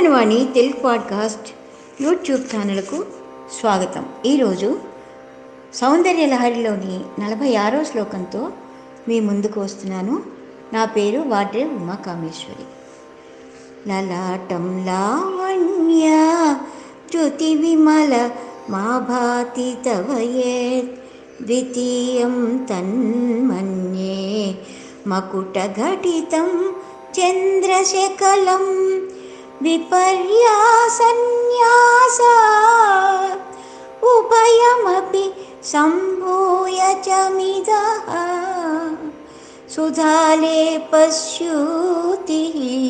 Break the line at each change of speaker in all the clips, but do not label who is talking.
విజ్ఞానవాణి Telugu podcast YouTube ఛానల్కు స్వాగతం ఈరోజు సౌందర్య లహరిలోని నలభై ఆరో శ్లోకంతో మీ ముందుకు వస్తున్నాను నా పేరు వాడ్రే ఉమాకామేశ్వరి లలాటం లావణ్య జ్యోతి విమల మా భాతి తవయేత్ ద్వితీయం తన్మన్యే మకుటఘటితం చంద్రశకలం విపర్యాసన్యాస ఉభయమపి సంభూయ చ మిదః సుధాలేపస్యూతి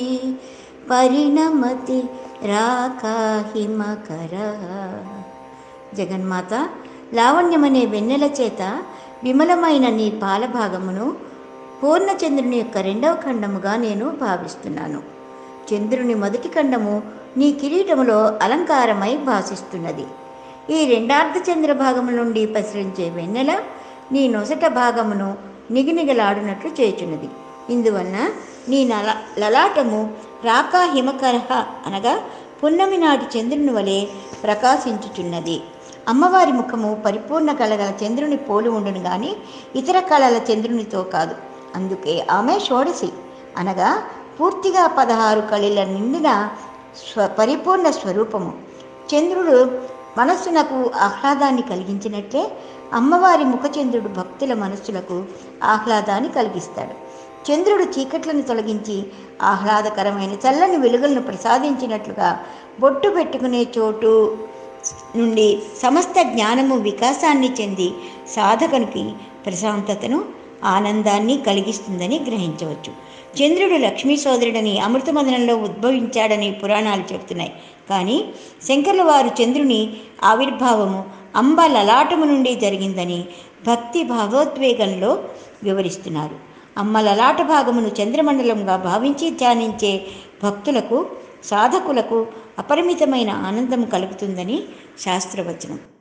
పరిణమతి రాకాహిమకర జగన్మాత లావణ్యమనే వెన్నెల చేత విమలమైన నీ పాలభాగమును పూర్ణచంద్రుని యొక్క రెండవ ఖండముగా నేను భావిస్తున్నాను చంద్రుని మొదటి ఖండము నీ కిరీటములో అలంకారమై భాసిస్తున్నది ఈ రెండార్ధ చంద్ర భాగము నుండి ప్రసరించే వెన్నెల నీ నొసట భాగమును నిగినిగలాడునట్లు చేయుచున్నది ఇందువలన నీ నల లలాటము రాకా హిమకరహ అనగా పున్నమి నాటి చంద్రుని వలె ప్రకాశించుచున్నది అమ్మవారి ముఖము పరిపూర్ణ కళగల చంద్రుని పోలి ఉండును గాని ఇతర కళల చంద్రునితో కాదు అందుకే ఆమె షోడసి అనగా పూర్తిగా పదహారు కళల నిండిన స్వ పరిపూర్ణ స్వరూపము చంద్రుడు మనస్సునకు ఆహ్లాదాన్ని కలిగించినట్లే అమ్మవారి ముఖచంద్రుడు భక్తుల మనస్సులకు ఆహ్లాదాన్ని కలిగిస్తాడు చంద్రుడు చీకట్లను తొలగించి ఆహ్లాదకరమైన చల్లని వెలుగులను ప్రసాదించినట్లుగా బొట్టు పెట్టుకునే చోటు నుండి సమస్త జ్ఞానము వికాసాన్ని చెంది సాధకునికి ప్రశాంతతను ఆనందాన్ని కలిగిస్తుందని గ్రహించవచ్చు చంద్రుడు లక్ష్మీ సోదరుడని అమృతమదనంలో ఉద్భవించాడని పురాణాలు చెబుతున్నాయి కానీ శంకర్ల వారు చంద్రుని ఆవిర్భావము అంబ లలాటము నుండి జరిగిందని భక్తి భావోద్వేగంలో వివరిస్తున్నారు అమ్మ లలాట భాగమును చంద్రమండలంగా భావించి ధ్యానించే భక్తులకు సాధకులకు అపరిమితమైన ఆనందం కలుగుతుందని శాస్త్రవచనం